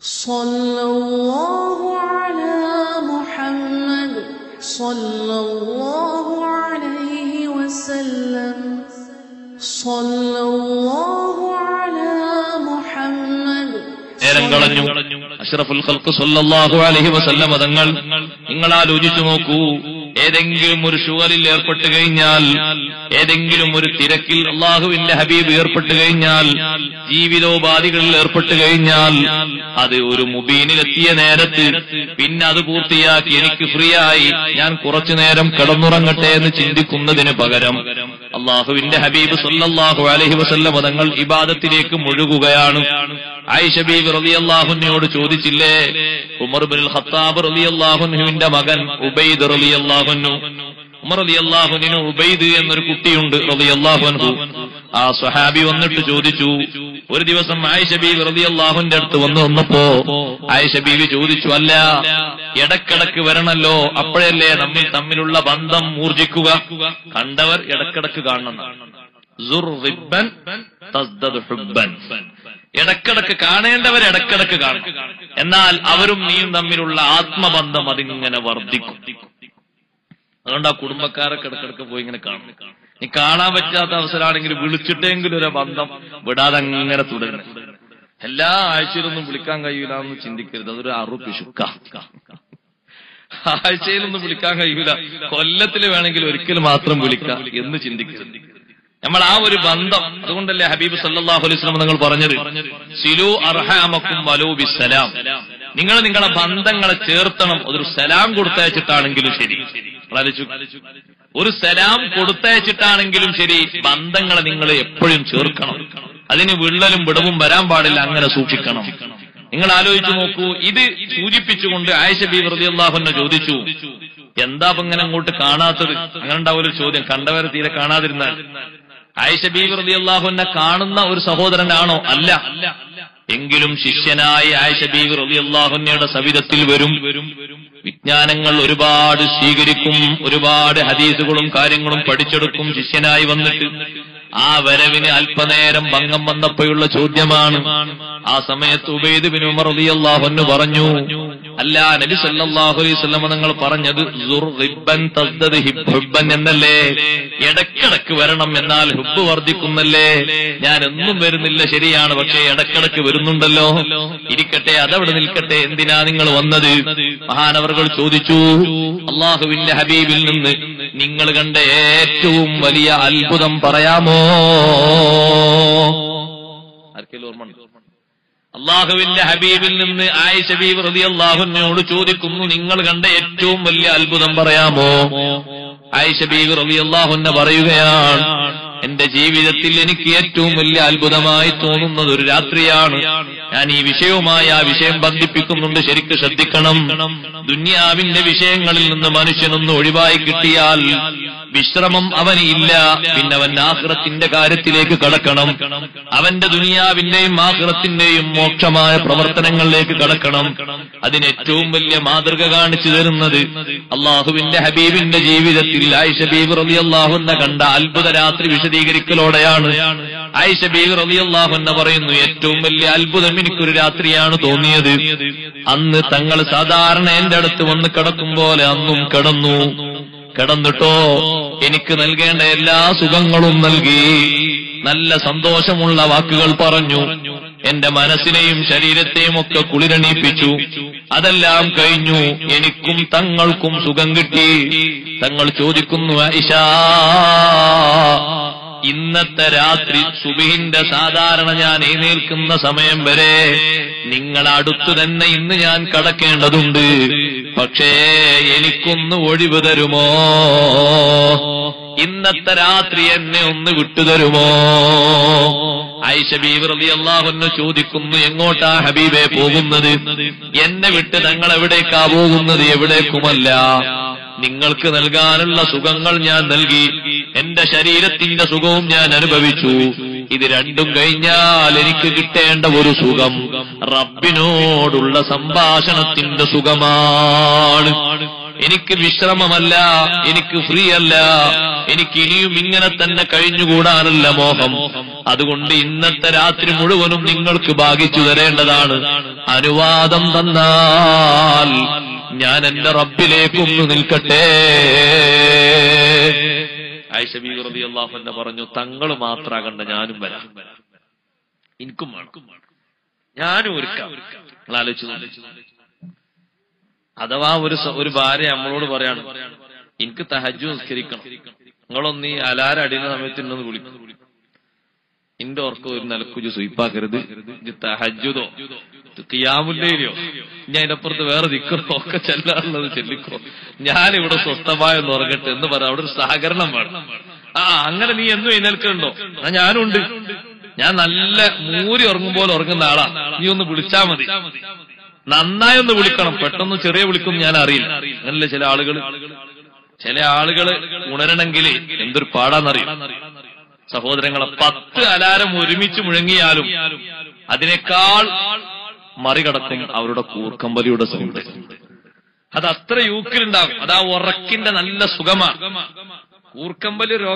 صلى الله على محمد صلى الله عليه وسلم صلى الله على محمد നേരം കളഞ്ഞു അഷ്റഫുൽ ഖൽക്ക് സല്ലല്ലാഹു അലൈഹി വസല്ലം തങ്ങൾ നിങ്ങൾ ആലോചിച്ചു നോക്കൂ ഏതെങ്കിലും ഒരു ഷുഗറിൽ ഏർപ്പെട്ട് കഴിഞ്ഞാൽ ഏതെങ്കിലും ഒരു തിരക്കിൽ അള്ളാഹുവിന്റെ ഹബീബ് ഏർപ്പെട്ട് കഴിഞ്ഞാൽ ജീവിതോപാധികളിൽ ഏർപ്പെട്ട് കഴിഞ്ഞാൽ അത് ഒരു മുബീനിലെത്തിയ നേരത്ത് പിന്നെ അത് പൂർത്തിയാക്കി എനിക്ക് ഫ്രീ ആയി ഞാൻ കുറച്ചു നേരം കിടന്നുറങ്ങട്ടെ എന്ന് ചിന്തിക്കുന്നതിന് പകരം അള്ളാഹുവിന്റെ ഹബീബ് സല്ലല്ലാഹു അലൈഹി വസല്ലം തങ്ങൾ ഇബാദത്തിലേക്ക് മുഴുകുകയാണ് ആയിഷ ബീബി റളിയല്ലാഹുവിനോട് ചോദിച്ചില്ലേ ഉമർ ബിൻ ഖത്താബ് റളിയല്ലാഹുവിന്റെ മകൻ ഉബൈദ് റളിയല്ലാഹുനു ഉമർ റളിയല്ലാഹുവിന് ഉബൈദ് എന്നൊരു കുട്ടിയുണ്ട് റളിയല്ലാഹുൻഹു ആ സ്വഹാബി വന്നിട്ട് ചോദിച്ചു ഒരു ദിവസം ആയിഷ ബീബി റളിയല്ലാഹുവിന്റെ അടുത്ത് വന്നു വന്നപ്പോ ആയിഷ ബീവി ചോദിച്ചു അല്ല ഇടക്കിടക്ക് വരണല്ലോ അപ്പോഴല്ലേ നമ്മിൽ തമ്മിലുള്ള ബന്ധം ഊർജിക്കുക കണ്ടവർ ഇടക്കിടക്ക് കാണണം സുർ റിബ്ബൻ തസ്ദദ് ഹുബ്ബൻ ഇടക്കിടക്ക് കാണേണ്ടവർ ഇടക്കിടക്ക് കാണും എന്നാൽ അവരും നീയും തമ്മിലുള്ള ആത്മബന്ധം അതിങ്ങനെ വർദ്ധിക്കും അതുകൊണ്ട് ആ കുടുംബക്കാരൊക്കെ ഇടക്കിടക്ക് പോയി ഇങ്ങനെ കാണും നീ കാണാൻ പറ്റാത്ത അവസരമാണെങ്കിൽ വിളിച്ചിട്ടെങ്കിലും ഒരു ബന്ധം വിടാതെ അങ്ങനെ തുടരണം എല്ലാ ആഴ്ചയിലൊന്നും വിളിക്കാൻ കഴിയൂല എന്ന് ചിന്തിക്കരുത് അതൊരു അറു പിശുക്ക ആഴ്ചയിലൊന്നും വിളിക്കാൻ കഴിയൂല കൊല്ലത്തിൽ വേണമെങ്കിൽ ഒരിക്കൽ മാത്രം വിളിക്കാം എന്ന് ചിന്തിക്കരുത് നമ്മൾ ആ ഒരു ബന്ധം അതുകൊണ്ടല്ലേ ഹബീബ് സല്ലാഹു അലൈഹി സ്വലം നിങ്ങൾ പറഞ്ഞത് സിലു അർഹാമക്കും വലോ ബിസലാം നിങ്ങൾ നിങ്ങളെ ബന്ധങ്ങളെ ചേർത്തണം ഒരു സലാം കൊടുത്തയച്ചിട്ടാണെങ്കിലും ശരി ആലോചിച്ചു. ഒരു സലാം കൊടുത്തയച്ചിട്ടാണെങ്കിലും ശരി ബന്ധങ്ങളെ നിങ്ങൾ എപ്പോഴും ചേർക്കണം അതിന് വിള്ളലും വിടവും വരാൻ പാടില്ല അങ്ങനെ സൂക്ഷിക്കണം നിങ്ങൾ ആലോചിച്ചു നോക്കൂ ഇത് സൂചിപ്പിച്ചുകൊണ്ട് ആയിഷ ബി റളിയല്ലാഹുവിനെ ചോദിച്ചു എന്താ ഇപ്പൊ ഇങ്ങനെ അങ്ങോട്ട് കാണാത്തത് അങ്ങനെ ഉണ്ടാവും ഒരു ചോദ്യം കണ്ടവരെ തീരെ കാണാതിരുന്നാൽ ആയിഷ ബി റളിയല്ലാഹുവിനെ കാണുന്ന ഒരു സഹോദരനാണോ അല്ല എങ്കിലും ശിഷ്യനായി ആയിഷ ബി റളിയല്ലാഹുവിനയുടെ സവിധത്തിൽ വരും വിജ്ഞാനങ്ങൾ ഒരുപാട് സ്വീകരിക്കും ഒരുപാട് ഹദീസുകളും കാര്യങ്ങളും പഠിച്ചെടുക്കും ശിഷ്യനായി വന്നിട്ട് ആ വരവിന് അല്പനേരം ഭംഗം വന്നപ്പോഴുള്ള ചോദ്യമാണ് ആ സമയത്ത് ഉബൈദ് ബിൻ ഉമർ റളിയല്ലാഹു അൻഹു പറഞ്ഞു അല്ല നബി സല്ലല്ലാഹു അലൈഹി വസല്ലം നിങ്ങൾ പറഞ്ഞത് സുർ റിബ്ബൻ തസ്ദദ് ഹിബ് ഹുബ്ബൻ എന്നല്ലേ ഇടക്കിടക്ക് വരണം എന്നാൽ ഹുബ് വർദ്ധിക്കുന്നല്ലേ ഞാൻ എന്നും വരുന്നില്ല ശരിയാണ് പക്ഷേ ഇടക്കിടക്ക് വരുന്നുണ്ടല്ലോ ഇരിക്കട്ടെ അതവിടെ നിൽക്കട്ടെ എന്തിനാ നിങ്ങൾ വന്നത് മഹാനവറുകൾ ചോദിച്ചു അള്ളാഹുവിന്റെ ഹബീബിൽ നിന്ന് നിങ്ങൾ കണ്ട ഏറ്റവും വലിയ അത്ഭുതം പറയാമോ ആർക്കെങ്കിലും ഓർമ്മ ഉണ്ടോ? അള്ളാഹുവിന്റെ ഹബീബിൽ നിന്ന് ആയിഷ ബീബ് റളിയല്ലാഹുവിനോട് ചോദിക്കുന്നു നിങ്ങൾ കണ്ട ഏറ്റവും വലിയ അത്ഭുതം പറയാമോ ആയിഷ ബീബ് റളിയല്ലാഹുവിനെ പറയുകയാണ് എന്റെ ജീവിതത്തിൽ എനിക്ക് ഏറ്റവും വലിയ അത്ഭുതമായി തോന്നുന്നത് ഒരു രാത്രിയാണ് ഞാൻ ഈ വിഷയവുമായി ആ വിഷയം ബന്ധിപ്പിക്കുന്നുണ്ട് ശരിക്ക് ശ്രദ്ധിക്കണം ദുന്യാവിന്റെ വിഷയങ്ങളിൽ നിന്ന് മനുഷ്യനൊന്ന് ഒഴിവായി കിട്ടിയാൽ വിശ്രമം അവന് ഇല്ല പിന്നെ അവൻ ആഹ്റത്തിന്റെ കാര്യത്തിലേക്ക് കടക്കണം അവന്റെ ദുനിയാവിന്റെയും ആഹ്റത്തിന്റെയും മോക്ഷമായ പ്രവർത്തനങ്ങളിലേക്ക് കടക്കണം അതിന് ഏറ്റവും വലിയ മാതൃക കാണിച്ചു തരുന്നത് അള്ളാഹുവിന്റെ ഹബീബിന്റെ ജീവിതത്തിൽ ആയിഷ ബീബ് റബി അള്ളാഹുന്ന കണ്ട അത്ഭുത രാത്രി വിശദീകരിക്കലോടെയാണ് ആയിഷ ബീബ് റബി അള്ളാഹുന്ന പറയുന്നു ഏറ്റവും വലിയ അത്ഭുതം എനിക്കൊരു രാത്രിയാണ് തോന്നിയത് അന്ന് തങ്ങൾ സാധാരണ എന്റെ അടുത്ത് വന്ന് കിടക്കും പോലെ അന്നും കിടന്നു കിടന്നിട്ടോ എനിക്ക് നൽകേണ്ട എല്ലാ സുഖങ്ങളും നൽകി നല്ല സന്തോഷമുള്ള വാക്കുകൾ പറഞ്ഞു എന്റെ മനസ്സിനെയും ശരീരത്തെയും ഒക്കെ കുളിരണീപ്പിച്ചു അതെല്ലാം കഴിഞ്ഞു എനിക്കും തങ്ങൾക്കും സുഖം കിട്ടി തങ്ങൾ ചോദിക്കുന്നു ഐഷാ ഇന്നത്തെ രാത്രി സുബിഹിന്റെ സാധാരണ ഞാൻ എഴുന്നേൽക്കുന്ന സമയം വരെ നിങ്ങൾ അടുത്തു തന്നെ ഇന്ന് ഞാൻ കടക്കേണ്ടതുണ്ട് പക്ഷേ എനിക്കൊന്ന് ഒഴിവ് തരുമോ ഇന്നത്തെ രാത്രി എന്നെ ഒന്ന് വിട്ടുതരുമോ ഐഷ ബീബ് റബി അള്ളാഹുന്ന് ചോദിക്കുന്നു എങ്ങോട്ടാ ഹബീബെ പോകുന്നത് എന്നെ വിട്ട് ഞങ്ങൾ എവിടേക്കാ പോകുന്നത് എവിടേക്കുമല്ല നിങ്ങൾക്ക് നൽകാനുള്ള സുഖങ്ങൾ ഞാൻ നൽകി എന്റെ ശരീരത്തിന്റെ സുഖവും ഞാൻ അനുഭവിച്ചു ഇത് രണ്ടും കഴിഞ്ഞാൽ എനിക്ക് കിട്ടേണ്ട ഒരു സുഖം റബ്ബിനോടുള്ള സംഭാഷണത്തിന്റെ സുഖമാണ് എനിക്ക് വിശ്രമമല്ല എനിക്ക് ഫ്രീ അല്ല എനിക്ക് ഇനിയും ഇങ്ങനെ തന്നെ കഴിഞ്ഞുകൂടാനല്ല മോഹം അതുകൊണ്ട് ഇന്നത്തെ രാത്രി മുഴുവനും നിങ്ങൾക്ക് ഭാഗിച്ചു തരേണ്ടതാണ് അനുവാദം തന്നാൽ ഞാൻ എന്റെ റബ്ബിലേക്കൊന്നു നിൽക്കട്ടെ ആയിഷബി റബി അള്ളാഹു എന്നെ പറഞ്ഞു തങ്ങൾ മാത്രാകണ്ട ഞാനും വരാം എനിക്കും വേണം ഞാനും ഒരുക്കാം നിങ്ങൾ ആലോചിച്ചു നോക്ക്. അഥവാ ഒരു സ- ഒരു ഭാര്യ നമ്മളോട് പറയാണ് എനിക്ക് തഹജു നിസ്കരിക്കണം നിങ്ങളൊന്ന് ഈ അലാര അടിയുന്ന സമയത്ത് എന്നൊന്ന് വിളിക്കും എന്റെ ഓർക്ക് ഒരു നിലക്കുജ് സ്വീപ്പാക്കരുത് ഇത് തഹജുദോ കിയാമുല്ലേരിയോ ഞാൻ അതിനപ്പുറത്ത് വേറെ ദിക്കറോ ഒക്കെ ചെല്ലാറുള്ളത് ചെല്ലിക്കോ ഞാനിവിടെ സ്വസ്ഥമായ ഒന്ന് ഉറങ്ങട്ടെ എന്ന് പറ അവിടെ ഒരു സഹകരണം വേണം ആ അങ്ങനെ നീ എന്നും എഴുന്നേൽക്കുന്നുണ്ടോ ആ ഞാനുണ്ട് ഞാൻ നല്ല മൂരി ഉറങ്ങും പോലെ ഉറങ്ങുന്ന ആളാ നീ ഒന്ന് വിളിച്ചാ മതി നന്നായി ഒന്ന് വിളിക്കണം പെട്ടെന്ന് ചെറിയ വിളിക്കും ഞാൻ അറിയില്ല അങ്ങനല്ലേ ചില ആളുകൾ ചില ആളുകള് ഉണരണമെങ്കിൽ എന്തൊരു പാടാന്നറിയും സഹോദരങ്ങളെ പത്ത് അലാരം ഒരുമിച്ച് മുഴങ്ങിയാലും അതിനേക്കാൾ മറികടക്കും അവരുടെ കൂർക്കമ്പലിയുടെ സൗണ്ട് അത് അത്ര യൂക്കിലുണ്ടാകും അത് ആ ഉറക്കിന്റെ നല്ല സുഖമാണ് കൂർക്കമ്പലി രോഗ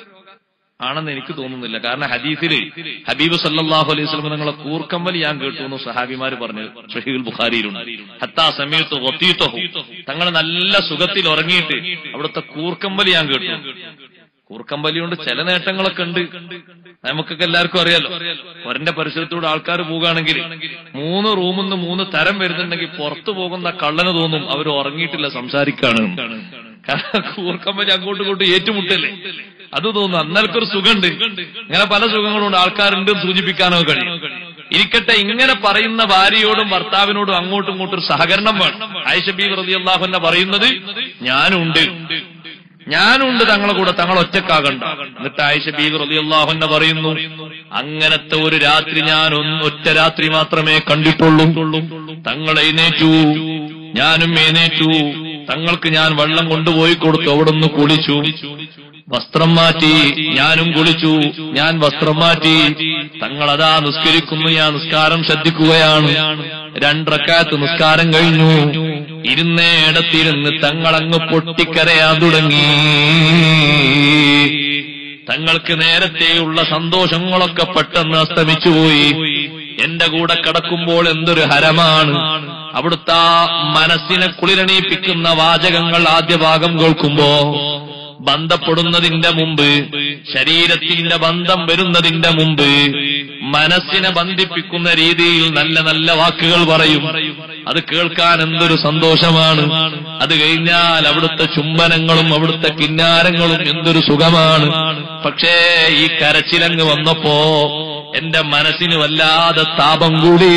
ആണെന്ന് എനിക്ക് തോന്നുന്നില്ല കാരണം ഹദീസില് ഹബീബ് സല്ലല്ലാഹു അലൈഹി വസല്ലം നിങ്ങളെ കൂർക്കമ്പലി ഞാൻ കേട്ടു എന്ന് സഹാബിമാര് പറഞ്ഞു ഷഹീൽ ബുഖാരിയിലുണ്ട് ഹത്താ സമയത്ത് ഒത്തീത്തഹു തങ്ങൾ നല്ല സുഖത്തിൽ ഉറങ്ങിയിട്ട് അവിടുത്തെ കൂർക്കമ്പലി ഞാൻ കേട്ടു കൂർക്കമ്പലി കൊണ്ട് ചില നേട്ടങ്ങളൊക്കെ ഉണ്ട് നമുക്കൊക്കെ എല്ലാവർക്കും അറിയാലോ ഒരന്റെ പരിസരത്തൂടെ ആൾക്കാർ പോവുകയാണെങ്കിൽ മൂന്ന് റൂമിൽ നിന്ന് മൂന്ന് തരം വരുന്നുണ്ടെങ്കിൽ പുറത്തു പോകുന്ന കള്ളന് തോന്നും അവർ ഉറങ്ങിയിട്ടില്ല സംസാരിക്കാണ് കാരണം കൂർക്കമ്പലി അങ്ങോട്ടും ഇങ്ങോട്ടും ഏറ്റുമുട്ടല്ലേ അത് തോന്നുന്നു അന്നൽക്കൊരു സുഖമുണ്ട് ഇങ്ങനെ പല സുഖങ്ങളുണ്ട് ആൾക്കാരുണ്ട് എന്ന് സൂചിപ്പിക്കാനോ കഴിയും ഇരിക്കട്ടെ ഇങ്ങനെ പറയുന്ന ഭാര്യയോടും ഭർത്താവിനോടും അങ്ങോട്ടും ഇങ്ങോട്ടും ഒരു സഹകരണം വേണം ആയിഷബി റതി അള്ളാഹുന്നെ പറയുന്നത് ഞാനുണ്ട് ഞാനുണ്ട് തങ്ങളെ കൂടെ തങ്ങൾ ഒറ്റക്കാകണ്ട എന്നിട്ട് ആയിഷ ബീബി റളിയല്ലാഹുന്ന പറയുന്നു അങ്ങനത്തെ ഒരു രാത്രി ഞാൻ ഒന്ന് ഒറ്റ രാത്രി മാത്രമേ കണ്ടിട്ടുള്ളൂ തങ്ങൾ എഴുന്നേറ്റു ഞാനും എഴുന്നേറ്റു തങ്ങൾക്ക് ഞാൻ വെള്ളം കൊണ്ടുപോയി കൊടുത്തു അവിടെ നിന്ന് കുളിച്ചു വസ്ത്രം മാറ്റി ഞാനും കുളിച്ചു ഞാൻ വസ്ത്രം മാറ്റി തങ്ങൾ അതാ നിസ്കരിക്കുന്നു ഞാൻ നിസ്കാരം ശ്രദ്ധിക്കുകയാണ് രണ്ടറക്കാത്ത് നിസ്കാരം കഴിഞ്ഞു ഇരുന്നേടത്തിരുന്ന് തങ്ങളങ്ങ് പൊട്ടിക്കരയാൻ തുടങ്ങി തങ്ങൾക്ക് നേരത്തെയുള്ള സന്തോഷങ്ങളൊക്കെ പെട്ടെന്ന് അസ്തമിച്ചുപോയി എന്റെ കൂടെ കടക്കുമ്പോൾ എന്തൊരു ഹരമാണ് അവിടുത്തെ ആ മനസ്സിനെ കുളിരണീപ്പിക്കുന്ന വാചകങ്ങൾ ആദ്യ ഭാഗം കേൾക്കുമ്പോ ബന്ധപ്പെടുന്നതിന്റെ മുമ്പ് ശരീരത്തിന്റെ ബന്ധം വരുന്നതിന്റെ മുമ്പ് മനസ്സിനെ ബന്ധിപ്പിക്കുന്ന രീതിയിൽ നല്ല നല്ല വാക്കുകൾ പറയും അത് കേൾക്കാൻ എന്തൊരു സന്തോഷമാണ് അത് കഴിഞ്ഞാൽ അവിടുത്തെ ചുംബനങ്ങളും അവിടുത്തെ കിന്നാരങ്ങളും എന്തൊരു സുഖമാണ് പക്ഷേ ഈ കരച്ചിലങ്ങ് വന്നപ്പോ എന്റെ മനസ്സിന് വല്ലാതെ താപം കൂടി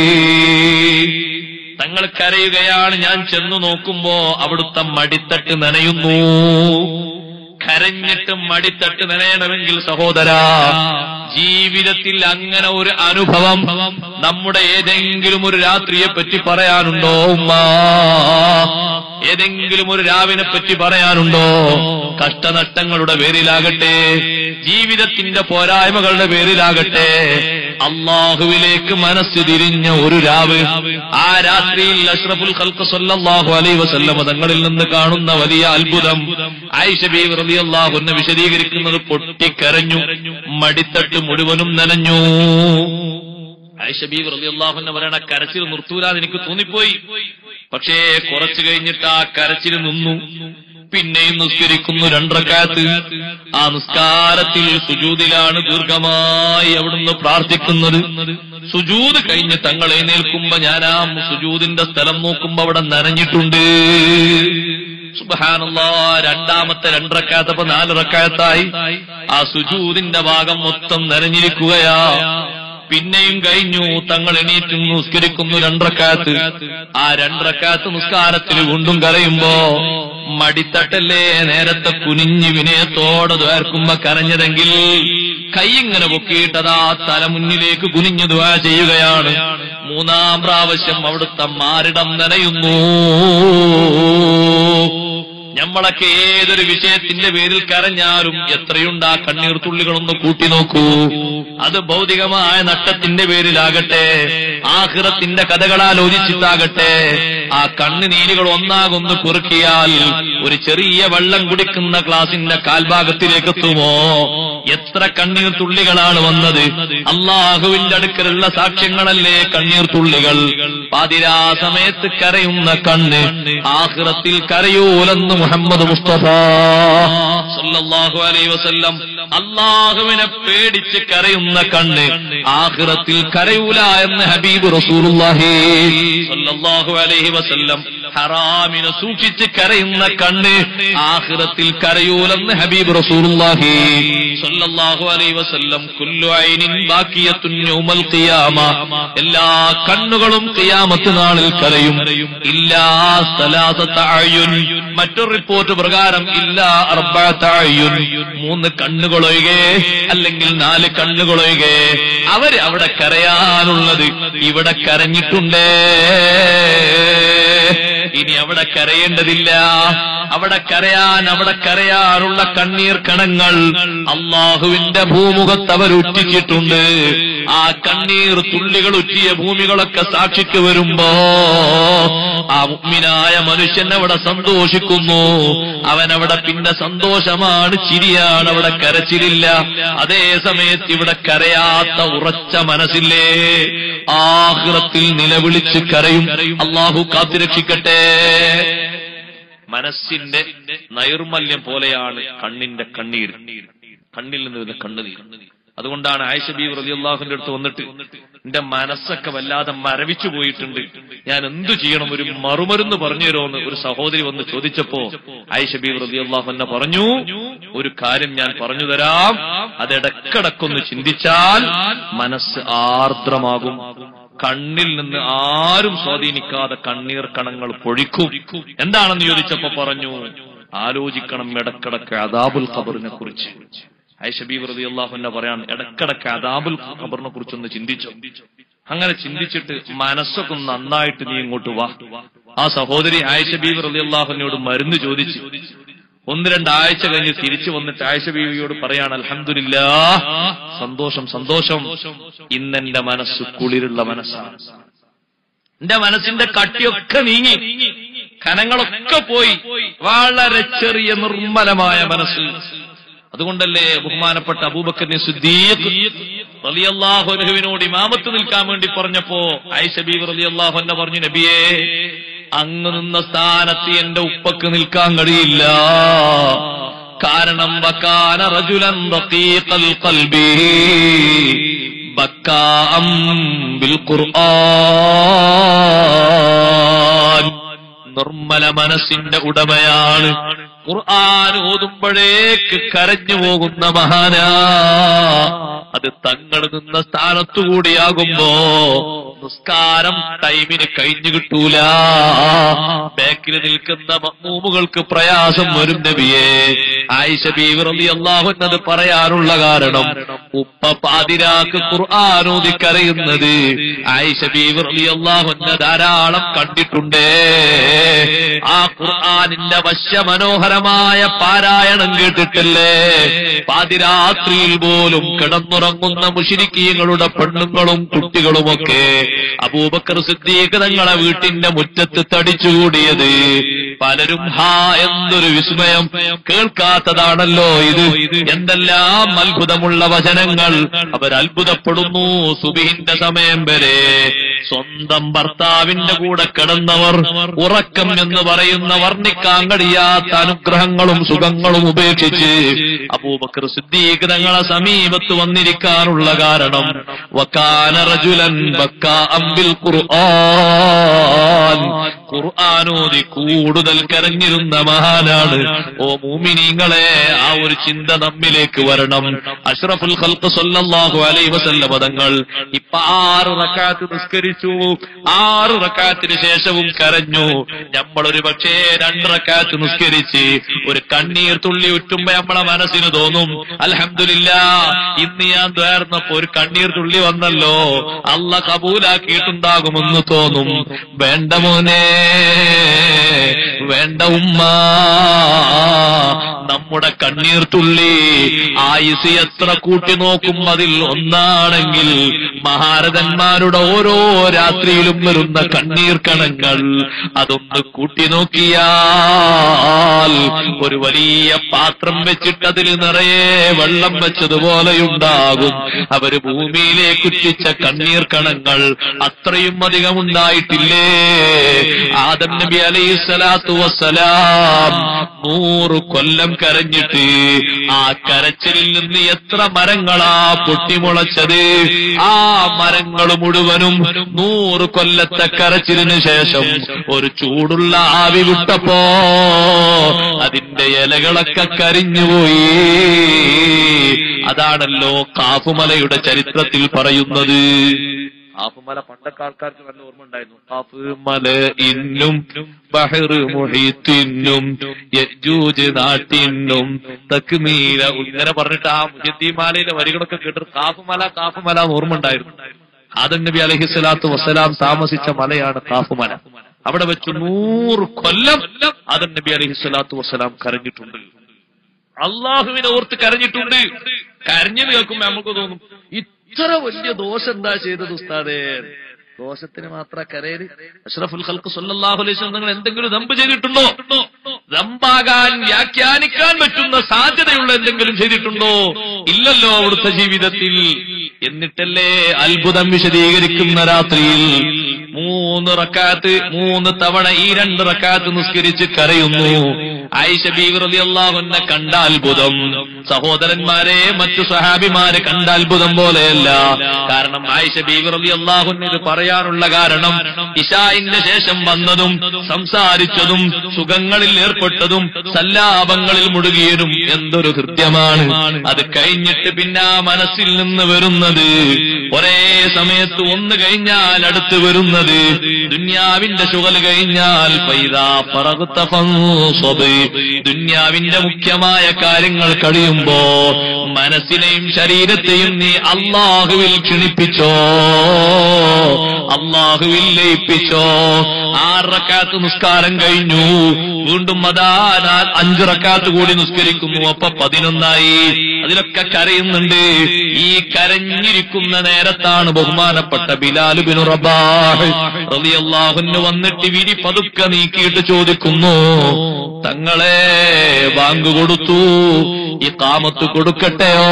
തങ്ങൾ കരയുകയാണ് ഞാൻ ചെന്നു നോക്കുമ്പോ അവിടുത്തെ മടിത്തട്ട് നനയുന്നു കരഞ്ഞിട്ട് മടിത്തട്ട് നനയണമെങ്കിൽ സഹോദര ജീവിതത്തിൽ അങ്ങനെ ഒരു അനുഭവം നമ്മുടെ ഏതെങ്കിലും ഒരു രാത്രിയെ പറ്റി പറയാനുണ്ടോ ഉമ്മ ഏതെങ്കിലും ഒരു രാവിനെ പറ്റി പറയാനുണ്ടോ കഷ്ടനഷ്ടങ്ങളുടെ പേരിലാകട്ടെ ജീവിതത്തിന്റെ പോരായ്മകളുടെ പേരിലാകട്ടെ അള്ളാഹുവിലേക്ക് മനസ്സ് തിരിഞ്ഞ ഒരു രാവ് ആ രാത്രിയിൽ അഷ്റഫുൽ ഖൽഖ് സല്ലല്ലാഹു അലൈഹി വസല്ലമ തങ്ങളിൽ നിന്ന് കാണുന്ന വലിയ അത്ഭുതം ആയിഷ ബീവി റളിയല്ലാഹു അൻഹ വിശദീകരിക്കുന്നത് പൊട്ടിക്കരഞ്ഞു മടിത്തട്ട് മുഴുവനും നനഞ്ഞു ആയിഷ ബീവി റളിയല്ലാഹു അൻഹ പറയണ കരച്ചിൽ നിർത്തൂലാന്ന് എനിക്ക് തോന്നിപ്പോയി പക്ഷേ കുറച്ചു കഴിഞ്ഞിട്ട് ആ കരച്ചിൽ നിന്നു പിന്നെയും നിസ്കരിക്കുന്നു രണ്ടറക്കാത്ത് ആ നിസ്കാരത്തിൽ സുജൂതിലാണ് ദീർഘമായി അവിടുന്ന് പ്രാർത്ഥിക്കുന്നത് സുജൂത് കഴിഞ്ഞ് തങ്ങൾ എഴുന്നേൽക്കുമ്പോ ഞാൻ ആ സുജൂതിന്റെ സ്ഥലം നോക്കുമ്പോ അവിടെ നനഞ്ഞിട്ടുണ്ട് സുബഹാനല്ലാ രണ്ടാമത്തെ രണ്ടറക്കാത്തപ്പോ നാലിറക്കാത്തായി ആ സുജൂതിന്റെ ഭാഗം മൊത്തം നനഞ്ഞിരിക്കുകയാ പിന്നെയും കഴിഞ്ഞു തങ്ങൾ എണീറ്റ് നിസ്കരിക്കുന്നു രണ്ടറക്കാത്ത് ആ രണ്ടറക്കാത്ത് നിസ്കാരത്തിൽ വീണ്ടും കരയുമ്പോ മടിത്തട്ടല്ലേ നേരത്തെ കുനിഞ്ഞ് വിനയത്തോടെ ദ്വാർക്കുമ്പോ കരഞ്ഞതെങ്കിൽ കൈ ഇങ്ങനെ പൊക്കിയിട്ടതാ തല മുന്നിലേക്ക് കുനിഞ്ഞു ദ്വാ ചെയ്യുകയാണ് മൂന്നാം പ്രാവശ്യം അവിടുത്തെ മാരിടം നനയുന്നു നമ്മളൊക്കെ ഏതൊരു വിഷയത്തിന്റെ പേരിൽ കരഞ്ഞാലും എത്രയുണ്ട് ആ കണ്ണീർ തുള്ളികളൊന്ന് കൂട്ടി നോക്കൂ അത് ഭൗതികമായ നഷ്ടത്തിന്റെ പേരിലാകട്ടെ ആഹ്റത്തിന്റെ കഥകളാലോചിച്ചിട്ടാകട്ടെ ആ കണ്ണുനീരുകൾ ഒന്നാകൊന്ന് കുറുക്കിയാൽ ഒരു ചെറിയ വെള്ളം കുടിക്കുന്ന ഗ്ലാസിന്റെ കാൽഭാഗത്തിലേക്ക് എത്തുമോ എത്ര കണ്ണീർ തുള്ളികളാണ് വന്നത് അള്ളാഹുവിന്റെ അടുക്കലുള്ള സാക്ഷ്യങ്ങളല്ലേ കണ്ണീർ തുള്ളികൾ പാതിരാ സമയത്ത് കരയുന്ന കണ്ണ് ആഹ്റത്തിൽ കരയൂലെന്ന് മുഹമ്മദ് മുസ്തഫ സല്ലല്ലാഹു അലൈഹി വസല്ലം അള്ളാഹുവിനെ പേടിച്ച് കരയുന്ന കണ്ണ് ആഹ്റത്തിൽ കരയൂല എന്ന് ഹബീബ് റസൂലുള്ളാഹി സല്ലല്ലാഹു അലൈഹി വസല്ലം ഹറാമിനെ സൂക്ഷിച്ച് കരയുന്ന കണ്ണ് ആഹ്റത്തിൽ കരയൂലെന്ന് ഹബീബ് റസൂലുള്ളാഹി സല്ലല്ലാഹു അലൈഹി വസല്ലം കുല്ലു ഐനിൻ ബാക്കിയത്തുൻ യൗമൽ ഖിയാമ എല്ലാ കണ്ണുകളും ഖിയാമത്ത് നാളിൽ കരയും ഇല്ലാ സലാസത അയുൻ മറ്റൊരു റിപ്പോർട്ട് പ്രകാരം ഇല്ലാ അർബഅത അയുൻ മൂന്ന് കണ്ണുകളൊഴികെ അല്ലെങ്കിൽ നാല് കണ്ണുകളൊഴികെ അവര് അവിടെ കരയാനുള്ളത് ഇവിടെ കരഞ്ഞിട്ടുണ്ടേ ഇനി അവിടെ കരയേണ്ടതില്ല അവിടെ കരയാൻ അവിടെ കരയാനുള്ള കണ്ണീർ കണങ്ങൾ അള്ളാഹുവിന്റെ ഭൂമുഖത്ത് അവരുറ്റിച്ചിട്ടുണ്ട് ആ കണ്ണീർ തുള്ളികൾ ഉറ്റിയ ഭൂമികളൊക്കെ സാക്ഷിക്ക് വരുമ്പോ ആ മുഗ്മിനായ മനുഷ്യൻ അവിടെ സന്തോഷിക്കുന്നു അവൻ അവിടെ പിന്നെ സന്തോഷമാണ് ചിരിയാണ് അവിടെ കരച്ചിലില്ല അതേ സമയത്ത് ഇവിടെ കരയാത്ത ഉറച്ച മനസ്സില്ലേ ആഹ്റത്തിൽ നിലവിളിച്ച് കരയും അള്ളാഹു കാത്തിരക്ഷിക്കട്ടെ മനസ്സിന്റെ നൈർമല്യം പോലെയാണ് കണ്ണിന്റെ കണ്ണീർ കണ്ണിൽ നിന്ന് വരുന്ന കണ്ണുനീർ അതുകൊണ്ടാണ് ആയിഷ ബി റളിയല്ലാഹുവിന്റെ അടുത്ത് വന്നിട്ട് എന്റെ മനസ്സൊക്കെ വല്ലാതെ മരവിച്ചു പോയിട്ടുണ്ട് ഞാൻ എന്തു ചെയ്യണം ഒരു മറുമരുന്ന് പറഞ്ഞു തരുമെന്ന് ഒരു സഹോദരി വന്ന് ചോദിച്ചപ്പോ ആയിഷ ബി റളിയല്ലാഹു എന്നെ പറഞ്ഞു ഒരു കാര്യം ഞാൻ പറഞ്ഞു തരാം അത് ഇടക്കിടക്കൊന്ന് ചിന്തിച്ചാൽ മനസ്സ് ആർദ്രമാകും കണ്ണിൽ നിന്ന് ആരും സ്വാധീനിക്കാതെ കണ്ണീർ കണങ്ങൾ പൊഴിക്കും എന്താണെന്ന് ചോദിച്ചപ്പോ പറഞ്ഞു ആലോചിക്കണം ഇടക്കിടക്ക് അദാബുൽ ഖബറിനെ കുറിച്ച് ഐഷബി വെറുതെ അള്ളാഹുന്നെ പറയാൻ ഇടക്കിടക്ക് അദാബുൽ ഖബറിനെ കുറിച്ചൊന്ന് ചിന്തിച്ചു അങ്ങനെ ചിന്തിച്ചിട്ട് മനസ്സൊക്കെ ഒന്ന് നന്നായിട്ട് നീ ഇങ്ങോട്ട് വാ ആ സഹോദരി ആയിഷ ബീവി റതി അള്ളാഹുനോട് മരുന്ന് ചോദിച്ചു ഒന്ന് രണ്ടാഴ്ച കഴിഞ്ഞ് തിരിച്ചു വന്നിട്ട് ആയിഷ ബീവിയോട് പറയാണ് അൽഹംദുലില്ല സന്തോഷം സന്തോഷം ഇന്നെന്റെ മനസ്സ് കുളിരുള്ള മനസ്സാണ് എന്റെ മനസ്സിന്റെ കട്ടിയൊക്കെ നീങ്ങി കനങ്ങളൊക്കെ പോയി വളരെ ചെറിയ നിർമ്മലമായ മനസ്സ് അതുകൊണ്ടല്ലേ ബഹുമാനപ്പെട്ട അബൂബക്കറിനെ റളിയല്ലാഹുവിനോട് ഇമാമത്ത് നിൽക്കാൻ വേണ്ടി പറഞ്ഞപ്പോ ഐഷബീബ് റളിയല്ലാഹു എന്നെ പറഞ്ഞു നബിയേ അങ്ങ് നിന്ന സ്ഥാനത്ത് എന്റെ ഉപ്പക്ക് നിൽക്കാൻ കഴിയില്ല കാരണം വക്കാന റജുലൻ റഖീഖൽ ഖൽബി ബക്കാഅം ബിൽ ഖുർആൻ നിർമ്മല മനസ്സിന്റെ ഉടമയാണ് ഖുർആൻ ഓതുമ്പോഴേക്ക് കരഞ്ഞു പോകുന്ന മഹാനാ അത് തങ്ങൾ നിന്ന സ്ഥാനത്തുകൂടിയാകുമ്പോ നിസ്കാരം ടൈമിന് കഴിഞ്ഞു കിട്ടൂല ബാക്കിൽ നിൽക്കുന്ന മമ്മൂമുകൾക്ക് പ്രയാസം വരും നബിയെ ആയിഷ ബീവി അള്ളാഹുന്നത് പറയാനുള്ള കാരണം ഉപ്പ പാതിരാക്ക് ഖുർആാനോദി കരയുന്നത് ആയിഷ ബീവി അള്ളാഹുന്ന ധാരാളം കണ്ടിട്ടുണ്ടേ ആ ഖുർആാനിന്റെ വശ്യമനോഹരമായ പാരായണം കേട്ടിട്ടില്ലേ പാതിരാത്രിയിൽ പോലും കിടന്നുറങ്ങുന്ന മുഷിരിക്കീങ്ങളുടെ പെണ്ണുങ്ങളും കുട്ടികളുമൊക്കെ അബൂബക്കർ സിദ്ദീഖ് തങ്ങളെ വീട്ടിന്റെ മുറ്റത്ത് തടിച്ചുകൂടിയത് പലരും ഹാ എന്തൊരു വിസ്മയം കേൾക്കാത്തതാണല്ലോ ഇത് എന്തെല്ലാം അത്ഭുതമുള്ള വചനങ്ങൾ അവരത്ഭുതപ്പെടുന്നു സുബിഹിന്റെ സമയം വരെ സ്വന്തം ഭർത്താവിന്റെ കൂടെ കിടന്നവർ ഉറക്കം എന്ന് പറയുന്ന വർണ്ണിക്കാൻ കഴിയാത്ത അനുഗ്രഹങ്ങളും സുഖങ്ങളും ഉപേക്ഷിച്ച് അബൂബക്കർ സിദ്ദീഖ് തങ്ങളെ സമീപത്ത് വന്നിരിക്കാനുള്ള കാരണം വക്കാന റജുലൻ ബക്കാഅം ബിൽ ഖുർആൻ ഖുർആാനോദി കൂടുതൽ കരഞ്ഞിരുന്ന മഹാനാണ് ഓ മൂമിനീങ്ങളെ ആ ഒരു ചിന്ത നമ്മിലേക്ക് വരണം അഷ്റഫുൽ ഖൽഖ് സല്ലല്ലാഹു അലൈഹി വസല്ലം പദങ്ങൾ ഇപ്പൊ ആറ് റക്കാത്ത് നിസ്കരിച്ചു ആറ് റക്കാത്തിന് ശേഷവും കരഞ്ഞു നമ്മളൊരു പക്ഷേ രണ്ട് റക്കാത്ത് നിസ്കരിച്ച് ഒരു കണ്ണീർ തുള്ളി ഉറ്റുമ്പോ നമ്മളെ മനസ്സിന് തോന്നും അൽഹംദുലില്ല ഇന്ന് ഞാൻ ദ്വാർന്നപ്പോ ഒരു കണ്ണീർ തുള്ളി വന്നല്ലോ അല്ല കബൂലാക്കിയിട്ടുണ്ടാകുമെന്ന് തോന്നും വേണ്ട മോനെ വേണ്ട ഉമ്മ നമ്മുടെ കണ്ണീർ തുള്ളി ആയുസ് എത്ര കൂട്ടി നോക്കും അതിൽ ഒന്നാണെങ്കിൽ മഹാരഥന്മാരുടെ ഓരോ രാത്രിയിലും വരുന്ന കണ്ണീർ കണങ്ങൾ അതൊന്ന് കൂട്ടി നോക്കിയാൽ ഒരു വലിയ പാത്രം വെച്ചിട്ട് അതിൽ നിറയെ വെള്ളം വെച്ചതുപോലെയുണ്ടാകും അവര് ഭൂമിയിലേക്ക് ഉറ്റിച്ച കണ്ണീർ കണങ്ങൾ അത്രയും അധികം ഉണ്ടായിട്ടില്ലേ ആദം നബി അലൈഹി സ്വലാത്തു വസ്സലാം നൂറ് കൊല്ലം കരഞ്ഞിട്ട് ആ കരച്ചിലിൽ നിന്ന് എത്ര മരങ്ങളാ പൊട്ടിമുളച്ചത് ആ മരങ്ങൾ മുഴുവനും നൂറ് കൊല്ലത്തെ കരച്ചിലിന് ശേഷം ഒരു ചൂടുള്ള ആവി വിട്ടപ്പോ അതിന്റെ ഇലകളൊക്കെ കരിഞ്ഞുപോയി അതാണല്ലോ കാഫുമലയുടെ ചരിത്രത്തിൽ പറയുന്നത് കാഫുമല പണ്ടൊക്കെ ആൾക്കാർക്ക് നല്ല ഓർമ്മ ഉണ്ടായിരുന്നു കാഫുമല ഇന്നും ബഹർ മുഹീത്തിനും യജൂജ് നാട്ടിനും തക്മീല ഇങ്ങനെ പറഞ്ഞിട്ട് ആ മുജദ്ദിമാലയിലെ വരികളൊക്കെ കേട്ടിട്ട് കാഫുമല കാഫുമല എന്ന് ഓർമ്മ ഉണ്ടായിരുന്നു ആദം നബി അലഹി സ്വലാത്തു വസ്സലാം താമസിച്ച മലയാണ് കാഫുമല അവിടെ വെച്ച് നൂറ് കൊല്ലം ആദം നബി അലഹി സ്വലാത്തു വസ്സലാം കരഞ്ഞിട്ടുണ്ട് അള്ളാഹുവിനെ ഓർത്ത് കരഞ്ഞിട്ടുണ്ട് കരഞ്ഞത് കേൾക്കുമ്പോ നമുക്ക് തോന്നും ഇത്ര വലിയ ദോഷം എന്താ ചെയ്തത് ഉസ്താദേ ദോഷത്തിന് മാത്ര കരയര് അഷ്റഫുൽ ഖൽക്ക് സല്ലല്ലാഹു അലൈഹി വസല്ലം നിങ്ങൾ എന്തെങ്കിലും ദമ്പ് ചെയ്തിട്ടുണ്ടോ ദമ്പാകാൻ വ്യാഖ്യാനിക്കാൻ പറ്റുന്ന സാധ്യതയുള്ള എന്തെങ്കിലും ചെയ്തിട്ടുണ്ടോ ഇല്ലല്ലോ അവിടുത്തെ ജീവിതത്തിൽ എന്നിട്ടല്ലേ അത്ഭുതം വിശദീകരിക്കുന്ന രാത്രിയിൽ മൂന്ന് റക്കാത്ത് മൂന്ന് തവണ ഈ രണ്ട് റക്കാത്ത് നിസ്കരിച്ച് കരയുന്നു ആയിഷ ബീവർ അള്ളാഹുന്നെ കണ്ട അത്ഭുതം സഹോദരന്മാരെ മറ്റു സഹാബിമാരെ കണ്ട അത്ഭുതം പോലെയല്ല കാരണം ആയിഷ ബീവർ അള്ളാഹുന് ഇത് പറയാനുള്ള കാരണം ഇഷായിന്റെ ശേഷം വന്നതും സംസാരിച്ചതും സുഖങ്ങളിൽ ഏർപ്പെട്ടതും സല്ലാപങ്ങളിൽ മുഴുകിയതും എന്തൊരു കൃത്യമാണ് അത് കഴിഞ്ഞിട്ട് പിന്നെ ആ മനസ്സിൽ നിന്ന് വരുന്നത് ഒരേ സമയത്ത് ഒന്ന് കഴിഞ്ഞാൽ അടുത്ത് വരുന്നത് ദുന്യാവിന്റെ ശുഗൽ കഴിഞ്ഞാൽ പൈതാ പറകുത്ത ഫൻസബ്. ദുന്യാവിന്റെ മുഖ്യമായ കാര്യങ്ങൾ കഴിയുമ്പോ മനസ്സിനെയും ശരീരത്തെയും നീ അള്ളാഹുവിൽ ക്ഷണിപ്പിച്ചോ അള്ളാഹുവിൽ ലയിപ്പിച്ചോ ആറക്കാത്ത് നിസ്കാരം കഴിഞ്ഞു വീണ്ടും അതാ ഞാൻ അഞ്ചു റക്കാത്ത് കൂടി നിസ്കരിക്കുന്നു അപ്പൊ പതിനൊന്നായി അതിലൊക്കെ കരയുന്നുണ്ട് ഈ കരഞ്ഞിരിക്കുന്ന നേരത്താണ് ബഹുമാനപ്പെട്ട ബിലാലുബിനു റബാഹ് റളിയല്ലാഹുവിന് വന്നിട്ട് വിരി പതുക്കെ നീക്കിയിട്ട് ചോദിക്കുന്നു തങ്ങളെ ബാങ്ക് കൊടുത്തു ഈ കാമത്ത് കൊടുക്കട്ടെയോ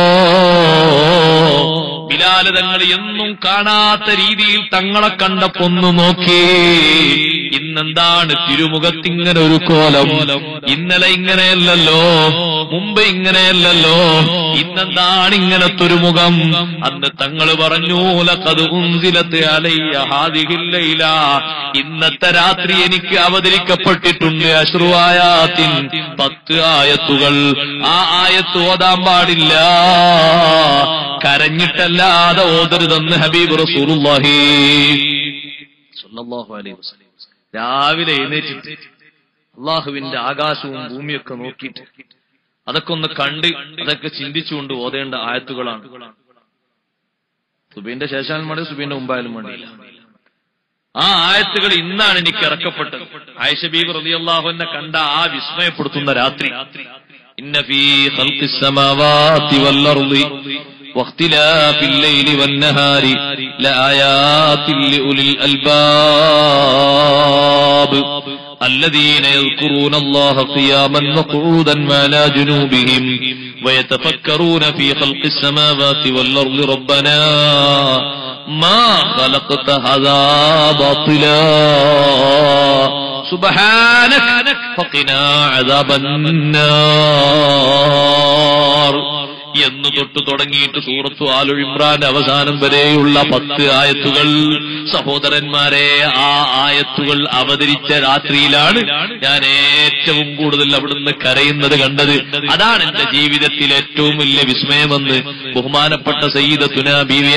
ബിലാല് തങ്ങൾ എന്നും കാണാത്ത രീതിയിൽ തങ്ങളെ കണ്ടപ്പൊന്നു നോക്കി ഇന്നെന്താണ് തിരുമുഖത്തിങ്ങനെ ഒരു കോലം ഇന്നലെ ഇങ്ങനെയല്ലല്ലോ മുമ്പ് ഇങ്ങനെയല്ലല്ലോ ഇന്നെന്താണ് ഇങ്ങനത്തെ ഒരു മുഖം അന്ന് തങ്ങൾ പറഞ്ഞു ലഖദ് ഉൻസിലത്ത് അലയ്യ ഹാദിഹില്ലയില ഇന്നത്തെ രാത്രി എനിക്ക് അവതരിക്കപ്പെട്ടിട്ടുണ്ട് അശ്രുവായാത്തിൻ പത്ത് ആയത്തുകൾ ആ ആയത്ത് ഓതാൻ പാടില്ല കരഞ്ഞിട്ടല്ലാതെ ഓതരുതെന്ന് ഹബീബ് റസൂലുള്ളാഹി സ്വല്ലല്ലാഹു അലൈഹി വസല്ലം രാവിലെ എഴുന്നേറ്റിട്ട് അള്ളാഹുവിന്റെ ആകാശവും ഭൂമിയൊക്കെ നോക്കിയിട്ട് അതൊക്കെ ഒന്ന് കണ്ട് അതൊക്കെ ചിന്തിച്ചുകൊണ്ട് ഓതേണ്ട ആയത്തുകളാണ് സുബീന്റെ ശേഷാലും മതി സുബീന്റെ മുമ്പായാലും മതിയില്ല ആ ആയത്തുകൾ ഇന്നാണ് എനിക്ക് ഇറക്കപ്പെട്ടത് ആയിഷ ബീബ് റളിയല്ലാഹുവിനെ കണ്ട ആ വിസ്മയപ്പെടുത്തുന്ന രാത്രി ഇന്ന ഫീ ഖൽഖിസ് സമാവാതി വൽ അർളി واختلاف الليل والنهار لآيات لأولي الألباب الذين يذكرون الله قياما وقعودا وعلى جنوبهم ويتفكرون في خلق السماوات والأرض ربنا ما خلقت هذا باطلا سبحانك فقنا عذاب النار എന്ന് തൊട്ട് തുടങ്ങിയിട്ട് സൂറത്തു ആലു ഇമ്രാൻ അവസാനം വരെയുള്ള പത്ത് ആയത്തുകൾ സഹോദരന്മാരെ ആ ആയത്തുകൾ അവതരിച്ച രാത്രിയിലാണ് ഞാൻ ഏറ്റവും കൂടുതൽ അവിടുന്ന് കരയുന്നത് കണ്ടത് അതാണ് എന്റെ ജീവിതത്തിൽ ഏറ്റവും വലിയ വിസ്മയമെന്ന് ബഹുമാനപ്പെട്ട സയ്യിദത്തുന ബീവി